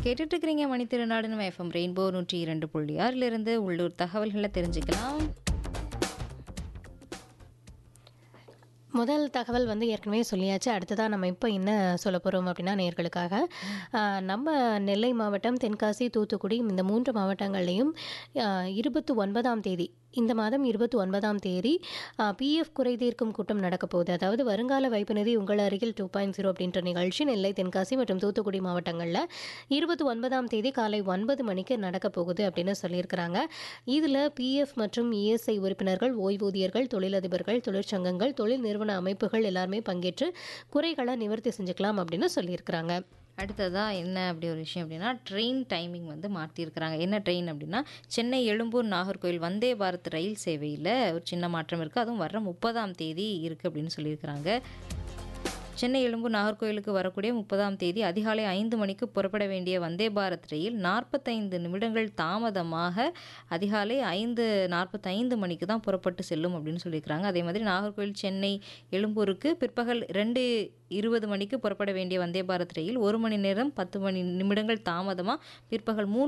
கேட்டுட்டு இருக்கிறீங்க மணித்திருநாடு நம்ம எஃப்எம் ரெயின்போ நூற்றி இரண்டு புள்ளி ஆறிலிருந்து உள்ளூர் தகவல்களை தெரிஞ்சுக்கலாம் முதல் தகவல் வந்து ஏற்கனவே சொல்லியாச்சு அடுத்ததாக நம்ம இப்போ என்ன சொல்ல போகிறோம் அப்படின்னா நேர்களுக்காக ஆஹ், நம்ம நெல்லை மாவட்டம் தென்காசி தூத்துக்குடி இந்த மூன்று மாவட்டங்கள்லேயும் இருபத்தி ஒன்பதாம் தேதி இந்த மாதம் இருபத்தி ஒன்பதாம் தேதி பிஎஃப் குறை தீர்க்கும் கூட்டம் நடக்க போகுது அதாவது வருங்கால வைப்பு நிதி உங்கள் அருகில் டூ பாயிண்ட் ஜீரோ அப்படின்ற நிகழ்ச்சி நெல்லை தென்காசி மற்றும் தூத்துக்குடி மாவட்டங்களில் இருபத்தி ஒன்பதாம் தேதி காலை ஒன்பது மணிக்கு நடக்க போகுது அப்படின்னு சொல்லியிருக்கிறாங்க இதில் பிஎஃப் மற்றும் இஎஸ்ஐ உறுப்பினர்கள் ஓய்வூதியர்கள் தொழிலதிபர்கள் தொழிற்சங்கங்கள் தொழில் நிறுவன அமைப்புகள் எல்லாருமே பங்கேற்று குறைகளை நிவர்த்தி செஞ்சுக்கலாம் அப்படின்னு சொல்லியிருக்கிறாங்க அடுத்ததாக என்ன அப்படி ஒரு விஷயம் அப்படின்னா ட்ரெயின் டைமிங் வந்து மாற்றிருக்கிறாங்க என்ன ட்ரெயின் அப்படின்னா சென்னை எழும்பூர் நாகர்கோவில் வந்தே பாரத் ரயில் சேவையில் ஒரு சின்ன மாற்றம் இருக்குது அதுவும் வர்ற முப்பதாம் தேதி இருக்குது அப்படின்னு சொல்லியிருக்கிறாங்க சென்னை எழும்பூர் நாகர்கோயிலுக்கு வரக்கூடிய முப்பதாம் தேதி அதிகாலை ஐந்து மணிக்கு புறப்பட வேண்டிய வந்தே பாரத் ரயில் நாற்பத்தைந்து நிமிடங்கள் தாமதமாக அதிகாலை ஐந்து நாற்பத்தைந்து மணிக்கு தான் புறப்பட்டு செல்லும் அப்படின்னு சொல்லியிருக்கிறாங்க அதே மாதிரி நாகர்கோவில் சென்னை எழும்பூருக்கு பிற்பகல் ரெண்டு இருபது மணிக்கு புறப்பட வேண்டிய வந்தே பாரத் ரயில் ஒரு மணி நேரம் பத்து மணி நிமிடங்கள் தாமதமாக பிற்பகல் மூன்று